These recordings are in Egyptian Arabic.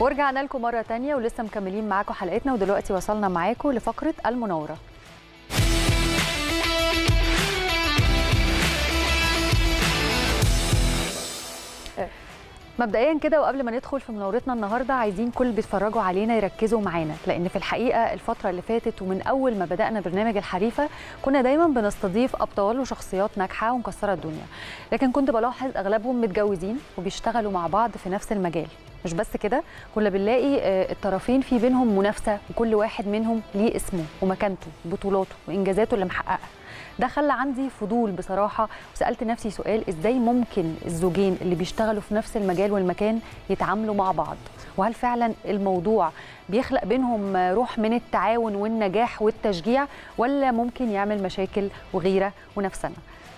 ورجعنا لكم مرة تانية ولسه مكملين معاكم حلقتنا ودلوقتي وصلنا معاكم لفقرة المناورة مبدئيا كده وقبل ما ندخل في مناورتنا النهارده عايزين كل اللي بيتفرجوا علينا يركزوا معانا لان في الحقيقه الفتره اللي فاتت ومن اول ما بدانا برنامج الحريفه كنا دايما بنستضيف ابطال وشخصيات ناجحه ومكسره الدنيا لكن كنت بلاحظ اغلبهم متجوزين وبيشتغلوا مع بعض في نفس المجال مش بس كده كنا بنلاقي الطرفين في بينهم منافسه وكل واحد منهم ليه اسمه ومكانته وبطولاته وانجازاته اللي محققها ده خلى عندي فضول بصراحه وسالت نفسي سؤال ازاي ممكن الزوجين اللي بيشتغلوا في نفس المجال والمكان يتعاملوا مع بعض وهل فعلا الموضوع بيخلق بينهم روح من التعاون والنجاح والتشجيع ولا ممكن يعمل مشاكل وغيره ونفسنا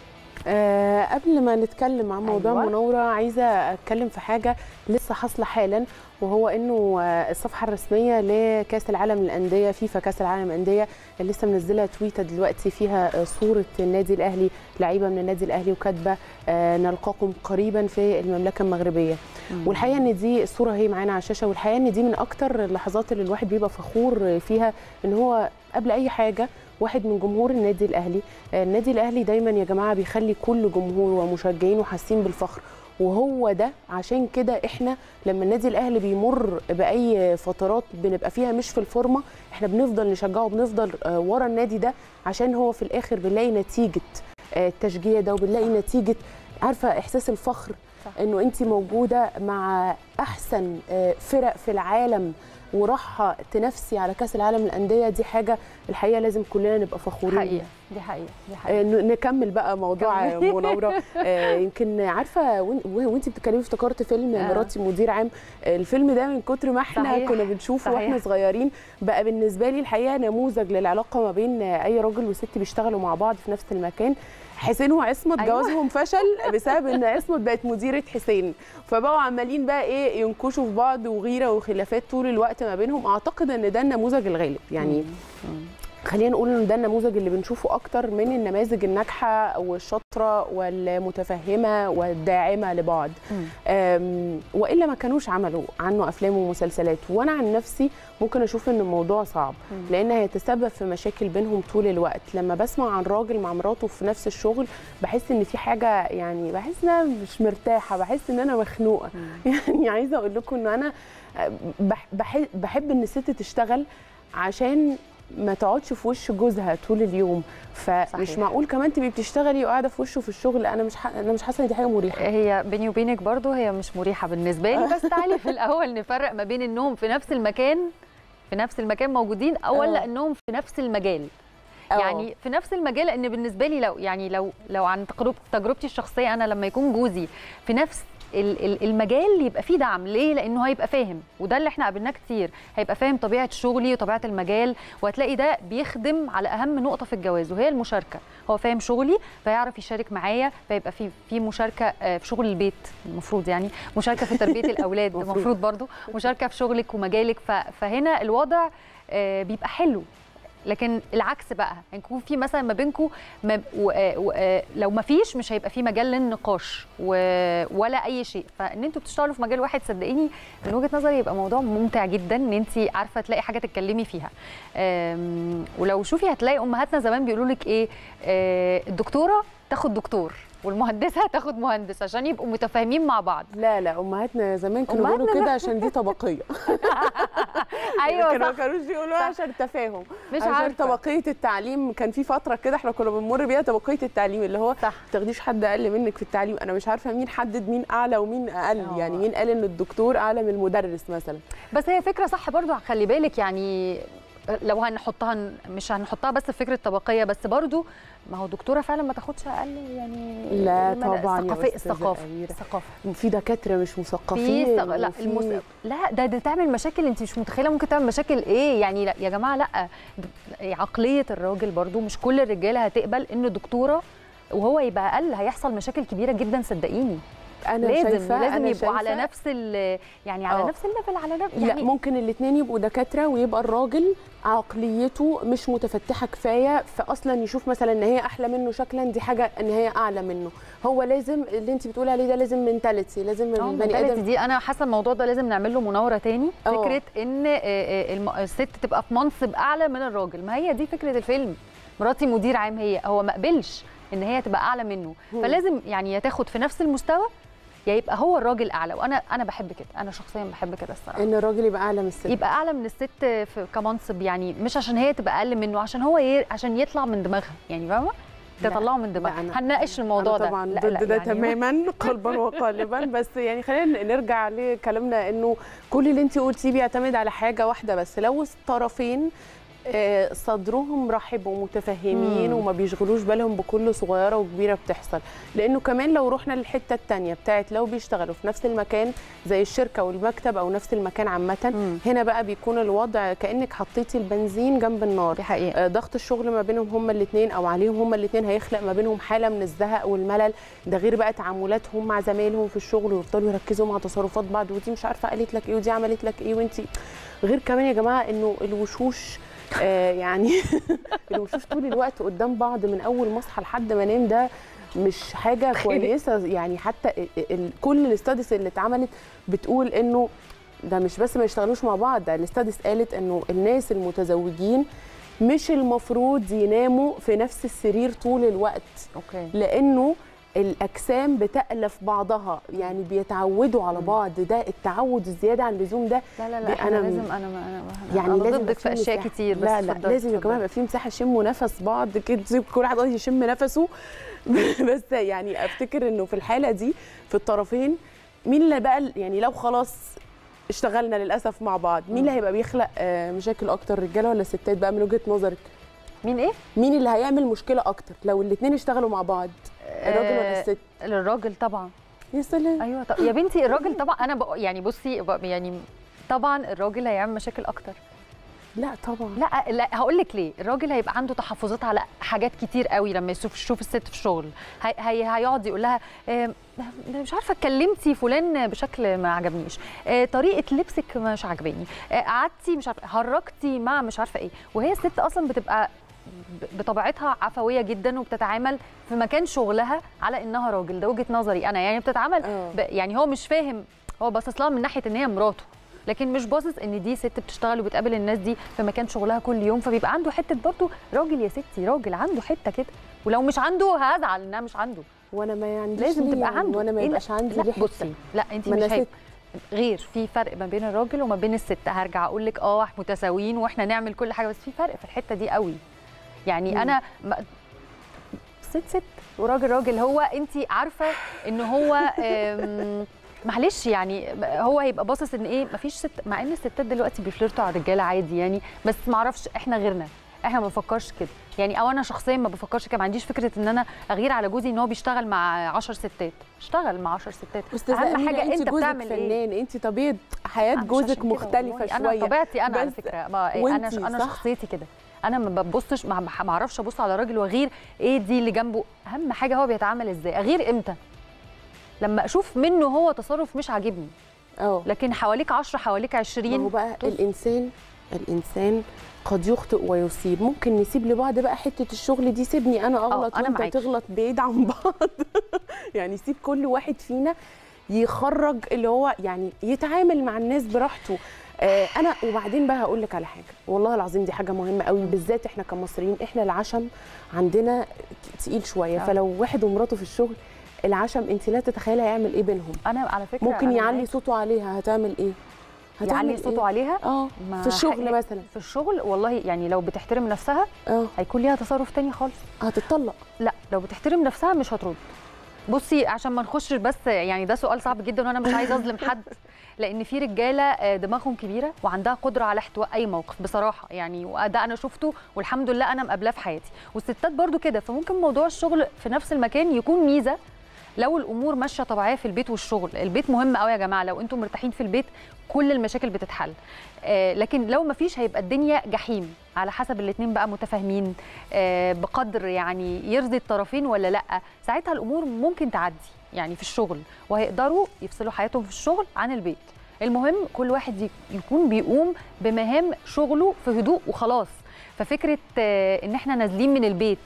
أه قبل ما نتكلم عن موضوع أيوة. المناوره عايزه اتكلم في حاجه لسه حاصله حالا وهو انه الصفحه الرسميه لكاس العالم للانديه فيفا كاس العالم للانديه لسه منزله تويته دلوقتي فيها صوره النادي الاهلي لعيبه من النادي الاهلي وكاتبه أه نلقاكم قريبا في المملكه المغربيه مم. والحقيقه ان دي الصوره هي معانا على الشاشه والحقيقه ان دي من اكتر اللحظات اللي الواحد بيبقى فخور فيها ان هو قبل اي حاجه واحد من جمهور النادي الاهلي النادي الاهلي دايما يا جماعه بيخلي كل جمهور ومشجعينه حاسين بالفخر وهو ده عشان كده احنا لما النادي الاهلي بيمر باي فترات بنبقى فيها مش في الفورمه احنا بنفضل نشجعه وبنفضل ورا النادي ده عشان هو في الاخر بنلاقي نتيجه التشجيع ده وبنلاقي نتيجه عارفه احساس الفخر صح. انه انت موجوده مع احسن فرق في العالم وراحه تنافسي على كاس العالم للانديه دي حاجه الحقيقه لازم كلنا نبقى فخورين حقيقة دي حقيقه دي حقيقه نكمل بقى موضوع مناوره يمكن عارفه وانت بتتكلمي افتكرت فيلم آه. مراتي مدير عام الفيلم ده من كتر ما احنا صحيح. كنا بنشوفه صحيح. واحنا صغيرين بقى بالنسبه لي الحقيقه نموذج للعلاقه ما بين اي راجل وست بيشتغلوا مع بعض في نفس المكان حسين وعصمت أيوة. جوازهم فشل بسبب ان عصمت بقت مديره حسين فبقوا عمالين بقى ايه ينكشوا في بعض وغيره وخلافات طول الوقت ما بينهم اعتقد ان ده النموذج الغالب يعني خلينا نقول ان ده النموذج اللي بنشوفه اكتر من النماذج الناجحه والشاطره والمتفهمه والداعمه لبعض والا ما كانوش عملوا عنه افلام ومسلسلات وانا عن نفسي ممكن اشوف ان الموضوع صعب لان هيتسبب في مشاكل بينهم طول الوقت لما بسمع عن راجل مع مراته في نفس الشغل بحس ان في حاجه يعني بحس ان انا مش مرتاحه بحس ان انا مخنوقه يعني عايزه اقول لكم ان انا بحب, بحب ان الست تشتغل عشان ما تقعدش في وش جوزها طول اليوم فمش صحيح. معقول كمان تبقي بتشتغلي وقاعده في وشه في الشغل انا مش ح... انا مش حاسه ان دي حاجه مريحه هي بيني وبينك برضو هي مش مريحه بالنسبه لي بس تعالي في الاول نفرق ما بين انهم في نفس المكان في نفس المكان موجودين او ولا انهم في نفس المجال أوه. يعني في نفس المجال لان بالنسبه لي لو يعني لو لو عن تجربتي تجربتي الشخصيه انا لما يكون جوزي في نفس المجال يبقى فيه دعم ليه لانه هيبقى فاهم وده اللي احنا قابلناه كتير هيبقى فاهم طبيعه شغلي وطبيعه المجال وهتلاقي ده بيخدم على اهم نقطه في الجواز وهي المشاركه هو فاهم شغلي فيعرف يشارك معايا فيبقى في في مشاركه في شغل البيت المفروض يعني مشاركه في تربيه الاولاد المفروض برضو مشاركه في شغلك ومجالك فهنا الوضع بيبقى حلو لكن العكس بقى هيكون في مثلا ما بينكم لو ما فيش مش هيبقى في مجال للنقاش ولا اي شيء فان انتوا بتشتغلوا في مجال واحد صدقيني من وجهه نظري يبقى موضوع ممتع جدا ان انت عارفه تلاقي حاجه تتكلمي فيها ولو شوفي هتلاقي امهاتنا زمان بيقولوا لك ايه الدكتوره تاخد دكتور والمهندسه تاخد مهندس عشان يبقوا متفاهمين مع بعض لا لا امهاتنا زمان كانوا بيقولوا كده عشان دي طبقيه ايوه كانوا ما كانوش بيقولوا عشان التفاهم مش عشان عارفة. طبقيه التعليم كان في فتره كده احنا كنا بنمر بيها طبقيه التعليم اللي هو صح. ما تاخديش حد اقل منك في التعليم انا مش عارفه مين حدد مين اعلى ومين اقل أوه. يعني مين قال ان الدكتور اعلى من المدرس مثلا بس هي فكره صح برضو خلي بالك يعني لو هنحطها مش هنحطها بس في فكره طبقيه بس برضو ما هو دكتوره فعلا ما تاخدش اقل يعني لا طبعا الثقافه الثقافه الثقافه في دكاتره مش مثقفين في لا المس... لا ده ده تعمل مشاكل انت مش متخيله ممكن تعمل مشاكل ايه يعني لا يا جماعه لا عقليه الراجل برضو مش كل الرجاله هتقبل ان دكتوره وهو يبقى اقل هيحصل مشاكل كبيره جدا صدقيني انا لازم شايفة لازم أنا يبقوا شايفة على نفس ال يعني على آه. نفس الليفل على نفس لا ممكن الاثنين يبقوا دكاتره ويبقى الراجل عقليته مش متفتحه كفايه فاصلا يشوف مثلا ان هي احلى منه شكلا دي حاجه ان هي اعلى منه هو لازم اللي انت بتقولي عليه ده لازم منتاليتي لازم اه البني mentality ادم دي انا حاسه الموضوع ده لازم نعمل له مناوره تاني اه. فكره ان آه، آه، الم- الست تبقى في منصب اعلى من الراجل ما هي دي فكره الفيلم مراتي مدير عام هي هو ما قبلش ان هي تبقى اعلى منه مم. فلازم يعني يا تاخد في نفس المستوى يا يبقى هو الراجل اعلى وانا انا بحب كده انا شخصيا بحب كده الصراحه ان الراجل يبقى اعلى من الست يبقى اعلى من الست في كمنصب يعني مش عشان هي تبقى اقل منه عشان هو ي... عشان يطلع من دماغها يعني فاهمه لا، تطلعه من لا، دماغها أنا- هنناقش الموضوع أنا ده طبعا لا، ضد لا، ده يعني تماما قلبا وقالبا بس يعني خلينا نرجع لكلامنا انه كل اللي انت قلتيه بيعتمد على حاجه واحده بس لو الطرفين آه، صدرهم رحب ومتفهمين مم. وما بيشغلوش بالهم بكل صغيره وكبيره بتحصل لانه كمان لو رحنا للحته الثانيه بتاعت لو بيشتغلوا في نفس المكان زي الشركه والمكتب او نفس المكان عامه مم. هنا بقى بيكون الوضع كانك حطيتي البنزين جنب النار دي حقيقه آه، ضغط الشغل ما بينهم هما الاثنين او عليهم هما الاثنين هيخلق ما بينهم حاله من الزهق والملل ده غير بقى تعاملاتهم مع زمايلهم في الشغل ويفضلوا يركزوا مع تصرفات بعض ودي مش عارفه قالت لك ايه ودي عملت لك ايه وانت غير كمان يا جماعه انه الوشوش آه يعني الوشوش طول الوقت قدام بعض من اول ما اصحى لحد ما انام ده مش حاجه كويسه يعني حتى ال- ال- كل الاستاديز اللي اتعملت بتقول انه ده مش بس ما يشتغلوش مع بعض ده الاستاديز قالت انه الناس المتزوجين مش المفروض يناموا في نفس السرير طول الوقت اوكي لانه الاجسام بتالف بعضها يعني بيتعودوا على مم. بعض ده التعود الزياده عن اللزوم ده لا لا دي لا احنا أنا- لازم انا ما انا يعني أنا لازم ضدك يبقى في اشياء مساحة. كتير بس لا لا اتفضلي، لازم يا اتفضلي. جماعه يبقى في مساحه يشموا نفس بعض كده كل واحد قاعد يشم نفسه بس يعني افتكر انه في الحاله دي في الطرفين مين اللي بقى يعني لو خلاص اشتغلنا للاسف مع بعض مين اللي هيبقى بيخلق آه، مشاكل اكتر رجاله ولا ستات بقى من وجهه نظرك مين ايه؟ مين اللي هيعمل مشكله اكتر لو الاثنين اشتغلوا مع بعض الراجل ولا آه، الست الراجل طبعا يا سلام ايوه طب يا بنتي الراجل طبعا انا بق... يعني بصي بق- يعني طبعا الراجل هيعمل مشاكل اكتر لا طبعا لا لا هقول لك ليه الراجل هيبقى عنده تحفظات على حاجات كتير قوي لما يشوف يشوف الست في الشغل هي هي هيقعد يقول لها آه، مش عارفه اتكلمتي فلان بشكل ما عجبنيش آه، طريقه لبسك مش عجباني آه، قعدتي مش عارفه هرجتي مع مش عارفه ايه وهي الست اصلا بتبقى ب- بطبيعتها عفويه جدا وبتتعامل في مكان شغلها على انها راجل ده وجهه نظري انا يعني بتتعامل آه. ب... يعني هو مش فاهم هو باصص لها من ناحيه ان هي مراته لكن مش باصص ان دي ست بتشتغل وبتقابل الناس دي في مكان شغلها كل يوم فبيبقى عنده حته برضه راجل يا ستي راجل عنده حته كده ولو مش عنده هزعل انها مش عنده وانا ما عنديش لازم ليه تبقى يعني؟ عنده وانا ما إيه لا- يبقاش عندي لا ليه حتة؟ بصي لا انت ما مش أنا هيبقى ست. غير في فرق ما بين الراجل وما بين الست هرجع اقول لك اه متساويين واحنا نعمل كل حاجه بس في فرق في الحته دي قوي يعني مم. انا ما- ست ست وراجل راجل هو انت عارفه ان هو آم، معلش يعني هو هيبقى باصص ان ايه مفيش ست مع ان الستات دلوقتي بيفلرتوا على الرجاله عادي يعني بس ما اعرفش احنا غيرنا احنا ما بنفكرش كده يعني او انا شخصيا ما بفكرش كده ما عنديش فكره ان انا اغير على جوزي ان هو بيشتغل مع 10 ستات اشتغل مع 10 ستات استاذه اهم أمينة، حاجه انت انت جوزك بتعمل ايه فنان انت طبيعه حياه أنا مش جوزك عشان كده مختلفه والله. شويه انا طبيعتي انا على بس فكره ما انا وإنتي انا صح؟ شخصيتي كده انا ما ببصش ما ما اعرفش ابص على راجل واغير ايه دي اللي جنبه اهم حاجه هو بيتعامل ازاي اغير امتى لما اشوف منه هو تصرف مش عاجبني اه لكن حواليك 10 حواليك ما 20 هو بقى طز. الانسان الانسان قد يخطئ ويصيب ممكن نسيب لبعض بقى حته الشغل دي سيبني انا اغلط أنا وانت معاكي. تغلط بعيد عن بعض يعني سيب كل واحد فينا يخرج اللي هو يعني يتعامل مع الناس براحته آه انا وبعدين بقى هقول لك على حاجه والله العظيم دي حاجه مهمه قوي بالذات احنا كمصريين احنا العشم عندنا تقيل شويه آه. فلو واحد ومراته في الشغل العشم انت لا تتخيلي هيعمل ايه بينهم انا على فكره ممكن أنا يعلي معاكي. صوته عليها هتعمل ايه يعلي صوته إيه؟ عليها اه ما في الشغل حق- مثلا في الشغل والله يعني لو بتحترم نفسها اه هيكون ليها تصرف تاني خالص هتطلق لا لو بتحترم نفسها مش هترد بصي عشان ما نخش بس يعني ده سؤال صعب جدا وانا مش عايزه اظلم حد لان في رجاله آه، دماغهم كبيره وعندها قدره على احتواء اي موقف بصراحه يعني وده انا شفته والحمد لله انا مقابلاه في حياتي والستات برضو كده فممكن موضوع الشغل في نفس المكان يكون ميزه لو الامور ماشيه طبيعيه في البيت والشغل البيت مهم قوي يا جماعه لو انتم مرتاحين في البيت كل المشاكل بتتحل آه، لكن لو ما فيش هيبقى الدنيا جحيم على حسب الاثنين بقى متفاهمين آه، بقدر يعني يرضي الطرفين ولا لا ساعتها الامور ممكن تعدي يعني في الشغل وهيقدروا يفصلوا حياتهم في الشغل عن البيت المهم كل واحد يكون بيقوم بمهام شغله في هدوء وخلاص ففكره ان احنا نازلين من البيت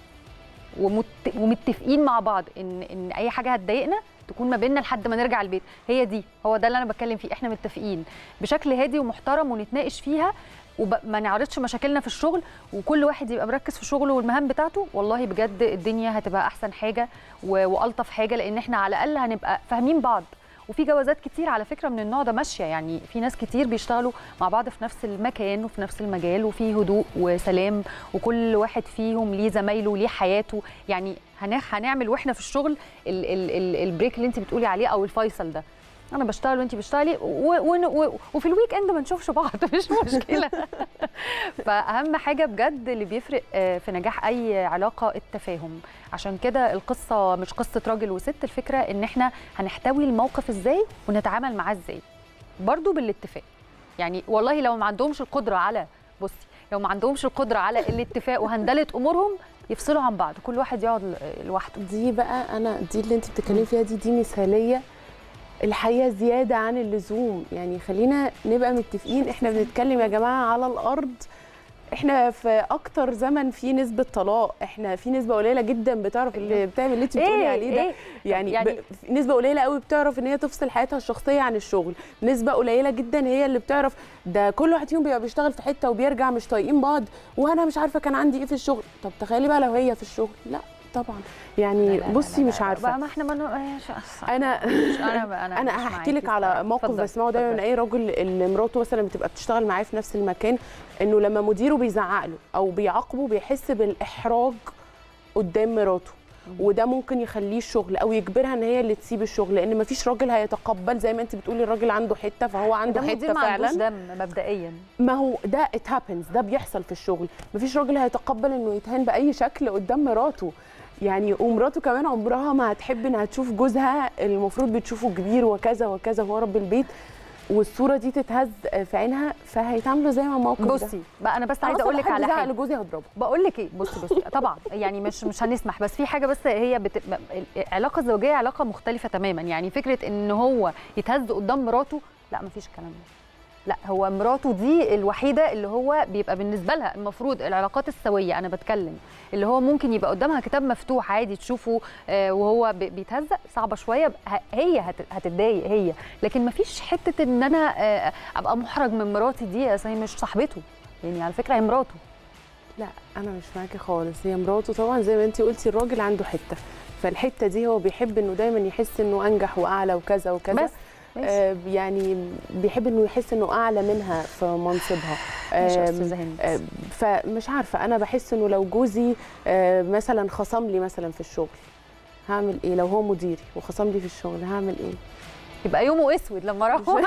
ومتفقين مع بعض ان ان اي حاجه هتضايقنا تكون ما بيننا لحد ما نرجع البيت هي دي هو ده اللي انا بتكلم فيه احنا متفقين بشكل هادي ومحترم ونتناقش فيها وما نعرضش مشاكلنا في الشغل وكل واحد يبقى مركز في شغله والمهام بتاعته والله بجد الدنيا هتبقى احسن حاجه والطف حاجه لان احنا على الاقل هنبقى فاهمين بعض وفي جوازات كتير على فكره من النوع ده ماشيه يعني في ناس كتير بيشتغلوا مع بعض في نفس المكان وفي نفس المجال وفي هدوء وسلام وكل واحد فيهم ليه زمايله وليه حياته يعني هنعمل واحنا في الشغل ال ال ال البريك اللي انت بتقولي عليه او الفيصل ده انا بشتغل وانت بتشتغلي وفي الويك اند ما نشوفش بعض مش مشكله فاهم حاجه بجد اللي بيفرق في نجاح اي علاقه التفاهم عشان كده القصه مش قصه راجل وست الفكره ان احنا هنحتوي الموقف ازاي ونتعامل معاه ازاي برضو بالاتفاق يعني والله لو ما عندهمش القدره على بصي لو ما عندهمش القدره على الاتفاق وهندله امورهم يفصلوا عن بعض كل واحد يقعد لوحده دي بقى انا دي اللي انت بتتكلمي فيها دي دي مثاليه الحقيقه زياده عن اللزوم يعني خلينا نبقى متفقين احنا بنتكلم يا جماعه على الارض احنا في اكتر زمن في نسبه طلاق احنا في نسبه قليله جدا بتعرف اللي بتعمل اللي انت بتقولي إيه عليه ده إيه؟ يعني, يعني- يعني نسبه قليله قوي بتعرف ان هي تفصل حياتها الشخصيه عن الشغل نسبه قليله جدا هي اللي بتعرف ده كل واحد فيهم بيبقى بيشتغل في حته وبيرجع مش طايقين بعض وانا مش عارفه كان عندي ايه في الشغل طب تخيلي بقى لو هي في الشغل لا طبعا يعني لا لا لا بصي لا مش لا. عارفه بقى ما احنا ما نو- انا انا انا انا مش هحكي لك معاكي على الصراحة. موقف اتفضل، بسمعه دايما من اتفضل. اي راجل اللي مراته مثلا بتبقى بتشتغل معاه في نفس المكان انه لما مديره بيزعق له او بيعاقبه بيحس بالاحراج قدام مراته وده ممكن يخليه الشغل او يجبرها ان هي اللي تسيب الشغل لان مفيش راجل هيتقبل زي ما انت بتقولي الراجل عنده حته فهو عنده ده حته مدير ما عندوش فعلا دم مبدئيا ما هو ده ات هابنز ده بيحصل في الشغل مفيش راجل هيتقبل انه يتهان باي شكل قدام مراته يعني ومراته كمان عمرها ما هتحب انها تشوف جوزها المفروض بتشوفه كبير وكذا وكذا هو رب البيت والصوره دي تتهز في عينها فهيتعاملوا زي ما الموقف ده بصي بقى انا بس أنا عايزه أصلاً اقول لك لو حد على زعق حاجه لجوزي هضربه بقول لك ايه بصي بصي طبعا يعني مش مش هنسمح بس في حاجه بس هي بت... العلاقه الزوجيه علاقه مختلفه تماما يعني فكره ان هو يتهز قدام مراته لا مفيش الكلام ده لا هو مراته دي الوحيده اللي هو بيبقى بالنسبه لها المفروض العلاقات السويه انا بتكلم اللي هو ممكن يبقى قدامها كتاب مفتوح عادي تشوفه آه، وهو ب- بيتهزق صعبه شويه ه- هي هت- هتتضايق هي لكن مفيش حته ان انا آه، ابقى محرج من مراتي دي أصل هي مش صاحبته يعني على فكره هي مراته لا انا مش معاكي خالص هي مراته طبعا زي ما انت قلتي الراجل عنده حته فالحته دي هو بيحب انه دايما يحس انه انجح واعلى وكذا وكذا بس ماشي. آه يعني بيحب انه يحس انه اعلى منها في منصبها ماشي يا آم، استاذه هند آه، فمش عارفه انا بحس انه لو جوزي آه، مثلا خصم لي مثلا في الشغل هعمل ايه لو هو مديري وخصم لي في الشغل هعمل ايه يبقى يومه اسود لما راحوا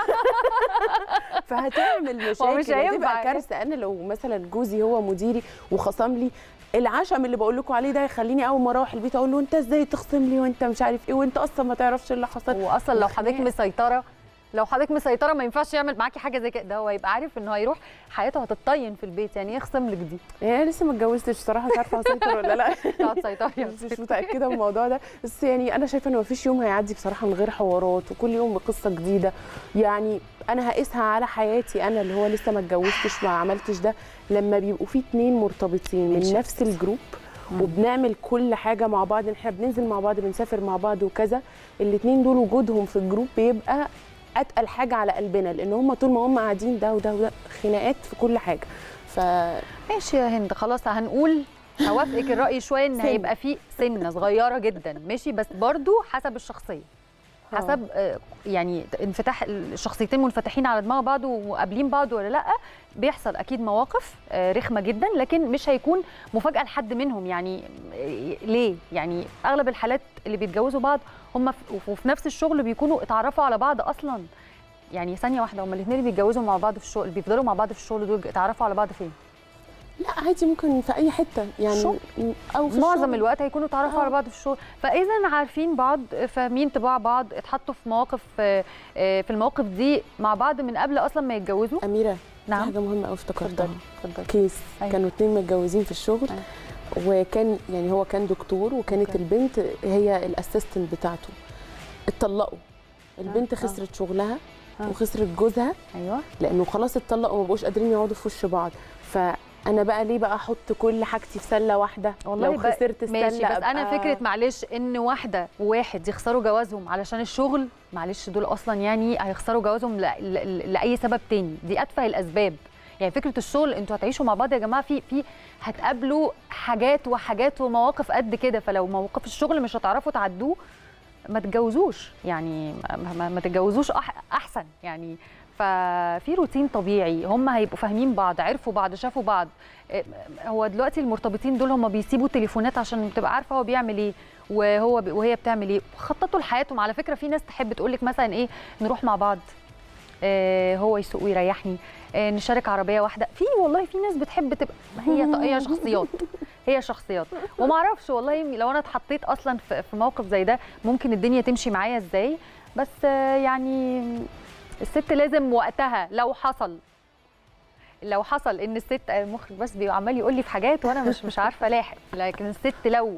فهتعمل مشاكل مش هينفع. هتبقى كارثه انا لو مثلا جوزي هو مديري وخصم لي العشم اللي بقول لكم عليه ده يخليني اول ما اروح البيت اقول له انت ازاي تخصم لي وانت مش عارف ايه وانت اصلا ما تعرفش اللي حصل واصلا لو حضرتك وخناق. مسيطره لو حضرتك مسيطره ما ينفعش يعمل معاكي حاجه زي كده ده هو يبقى عارف ان هو هيروح حياته هتطين في البيت يعني ايه يخصم لك دي يعني انا لسه ما اتجوزتش صراحه مش عارفه هسيطر ولا لا تقعد تسيطري يا بس مش ست. متاكده من الموضوع ده بس يعني انا شايفه ان مفيش يوم هيعدي بصراحه من غير حوارات وكل يوم بقصه جديده يعني انا هقيسها على حياتي انا اللي هو لسه ما اتجوزتش ما عملتش ده لما بيبقوا في اتنين مرتبطين من ماشي. نفس الجروب وبنعمل كل حاجه مع بعض احنا بننزل مع بعض بنسافر مع بعض وكذا الاتنين دول وجودهم في الجروب بيبقى اتقل حاجه على قلبنا لان هم طول ما هم قاعدين ده وده وده خناقات في كل حاجه ف ماشي يا هند خلاص هنقول هوافقك الراي شويه ان سن. هيبقى في سنه صغيره جدا ماشي بس برضو حسب الشخصيه آه. حسب آه، يعني انفتاح الشخصيتين منفتحين على دماغ بعض وقابلين بعض ولا لا بيحصل اكيد مواقف آه، رخمه جدا لكن مش هيكون مفاجاه لحد منهم يعني آه، ليه يعني اغلب الحالات اللي بيتجوزوا بعض هم في- وفي نفس الشغل بيكونوا اتعرفوا على بعض اصلا يعني ثانيه واحده هم الاثنين اللي بيتجوزوا مع بعض في الشغل بيفضلوا مع بعض في الشغل دول اتعرفوا على بعض فين لا عادي ممكن في اي حته يعني شغل. او في معظم الشغل. الوقت هيكونوا اتعرفوا آه. على بعض في الشغل فاذا عارفين بعض فاهمين طباع بعض اتحطوا في مواقف آه، آه، في المواقف دي مع بعض من قبل اصلا ما يتجوزوا اميره في نعم حاجه مهمه قوي افتكرتها اتفضلي كيس أيوة. كانوا اتنين متجوزين في الشغل وكان يعني هو كان دكتور وكانت أوكي. البنت هي الاسيستنت بتاعته اتطلقوا البنت خسرت شغلها وخسرت جوزها ايوه لانه خلاص اتطلقوا وما بقوش قادرين يقعدوا في وش بعض فانا بقى ليه بقى احط كل حاجتي في سله واحده والله لو خسرت السله ماشي بس أبقى انا فكره معلش ان واحده وواحد يخسروا جوازهم علشان الشغل معلش دول اصلا يعني هيخسروا جوازهم ل... ل... لاي سبب تاني دي اتفه الاسباب يعني فكره الشغل انتوا هتعيشوا مع بعض يا جماعه في في هتقابلوا حاجات وحاجات ومواقف قد كده فلو موقف الشغل مش هتعرفوا تعدوه ما تتجوزوش يعني ما, ما, ما تتجوزوش أح احسن يعني ففي روتين طبيعي هم هيبقوا فاهمين بعض عرفوا بعض شافوا بعض هو دلوقتي المرتبطين دول هم بيسيبوا تليفونات عشان تبقى عارفه هو بيعمل ايه وهو ب... وهي بتعمل ايه خططوا لحياتهم على فكره في ناس تحب تقول لك مثلا ايه نروح مع بعض آه هو يسوق ويريحني آه نشارك عربيه واحده في والله في ناس بتحب تبقى هي هي شخصيات هي شخصيات وما اعرفش والله لو انا اتحطيت اصلا في موقف زي ده ممكن الدنيا تمشي معايا ازاي بس آه يعني الست لازم وقتها لو حصل لو حصل ان الست المخرج بس بيبقى عمال يقول لي في حاجات وانا مش مش عارفه الاحق لكن الست لو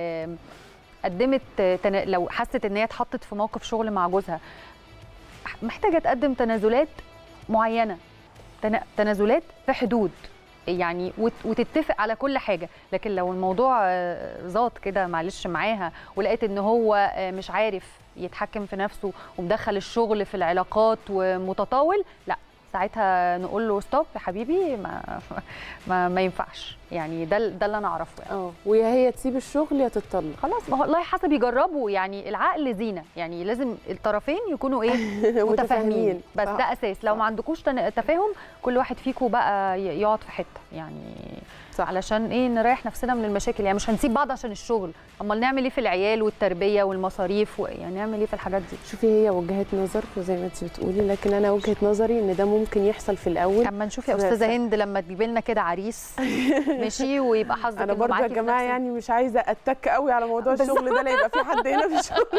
قدمت لو حست ان هي اتحطت في موقف شغل مع جوزها محتاجه تقدم تنازلات معينه تنازلات في حدود يعني وتتفق على كل حاجه لكن لو الموضوع ظاط كده معلش معاها ولقيت ان هو مش عارف يتحكم في نفسه ومدخل الشغل في العلاقات ومتطاول لا ساعتها نقول له ستوب يا حبيبي ما ما, ما ينفعش يعني ده ده اللي انا اعرفه يعني اه ويا هي تسيب الشغل يا تتطلق خلاص ما هو والله حسب يجربوا يعني العقل زينه يعني لازم الطرفين يكونوا ايه متفاهمين بس ده اساس لو ما عندكوش تفاهم كل واحد فيكم بقى يقعد في حته يعني صح. علشان ايه نريح نفسنا من المشاكل يعني مش هنسيب بعض عشان الشغل امال نعمل ايه في العيال والتربيه والمصاريف يعني نعمل ايه في الحاجات دي شوفي هي وجهه نظر زي ما انت بتقولي لكن انا وجهه نظري ان ده ممكن يحصل في الاول اما نشوف يا استاذه هند لما تجيبي لنا كده عريس ماشي ويبقى حظك انا برضه يا جماعه يعني مش عايزه اتك قوي على موضوع الشغل ده لا يبقى في حد هنا في الشغل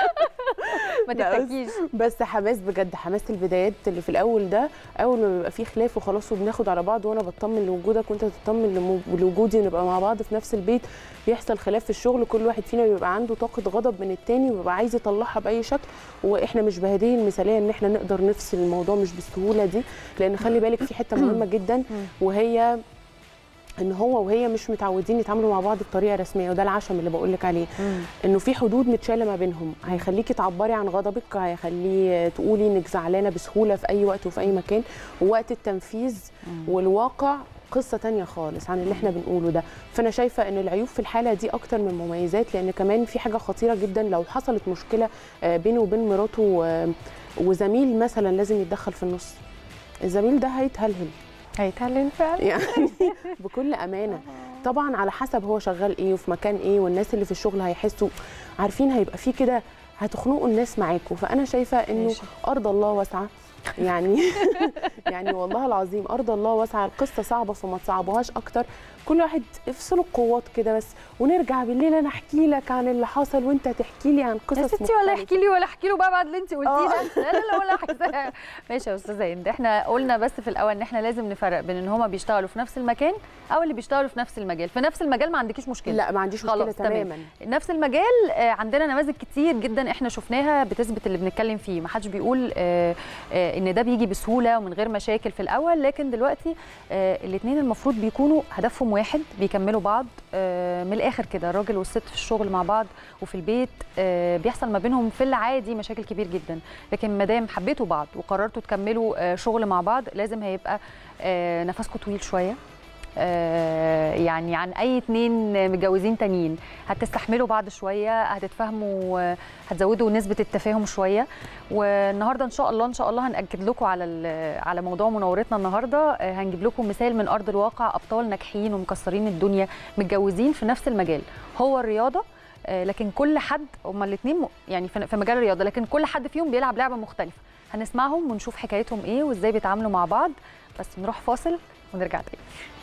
ما تتكيش بس حماس بجد حماس البدايات اللي في الاول ده اول ما بيبقى في خلاف وخلاص وبناخد على بعض وانا بطمن لوجودك وانت تطمن لوجودي ونبقى مع بعض في نفس البيت بيحصل خلاف في الشغل كل واحد فينا بيبقى عنده طاقه غضب من التاني وبيبقى عايز يطلعها باي شكل واحنا مش بهديه المثاليه ان احنا نقدر نفصل الموضوع مش بالسهوله دي لان خلي بالك في حته مهمه جدا وهي ان هو وهي مش متعودين يتعاملوا مع بعض بطريقه رسميه وده العشم اللي بقول لك عليه انه في حدود متشاله ما بينهم هيخليكي تعبري عن غضبك هيخليه تقولي انك زعلانه بسهوله في اي وقت وفي اي مكان ووقت التنفيذ والواقع قصه تانية خالص عن اللي احنا بنقوله ده فانا شايفه ان العيوب في الحاله دي اكتر من مميزات لان كمان في حاجه خطيره جدا لو حصلت مشكله بينه وبين مراته وزميل مثلا لازم يتدخل في النص الزميل ده هيتهلهل هيتهلل فعلا يعني بكل امانه طبعا على حسب هو شغال ايه وفي مكان ايه والناس اللي في الشغل هيحسوا عارفين هيبقى في كده هتخنقوا الناس معاكم فانا شايفه انه ارض الله واسعه يعني يعني والله العظيم ارض الله واسعه القصه صعبه فما تصعبوهاش اكتر كل واحد افصلوا القوات كده بس ونرجع بالليل انا احكي لك عن اللي حصل وانت تحكي لي عن قصص يا ستي ولا احكي لي ولا احكي له بقى بعد اللي انت قلتيه ده لا لا ولا حاجه ماشي يا استاذه هند احنا قلنا بس في الاول ان احنا لازم نفرق بين ان هما بيشتغلوا في نفس المكان او اللي بيشتغلوا في نفس المجال في نفس المجال ما عندكيش مشكله لا ما عنديش مشكله تماما نفس المجال عندنا نماذج كتير جدا احنا شفناها بتثبت اللي بنتكلم فيه ما حدش بيقول ان ده بيجي بسهوله ومن غير مشاكل في الاول لكن دلوقتي الاثنين المفروض بيكونوا هدفهم واحد بيكملوا بعض من الاخر كده الراجل والست في الشغل مع بعض وفي البيت بيحصل ما بينهم في العادي مشاكل كبير جدا لكن ما دام حبيتوا بعض وقررتوا تكملوا شغل مع بعض لازم هيبقى نفسكم طويل شويه يعني عن اي اتنين متجوزين تانيين هتستحملوا بعض شويه هتتفاهموا هتزودوا نسبه التفاهم شويه والنهارده ان شاء الله ان شاء الله هناكد لكم على على موضوع مناورتنا النهارده هنجيب لكم مثال من ارض الواقع ابطال ناجحين ومكسرين الدنيا متجوزين في نفس المجال هو الرياضه لكن كل حد هما الاثنين يعني في مجال الرياضه لكن كل حد فيهم بيلعب لعبه مختلفه هنسمعهم ونشوف حكايتهم ايه وازاي بيتعاملوا مع بعض بس نروح فاصل ونرجع تاني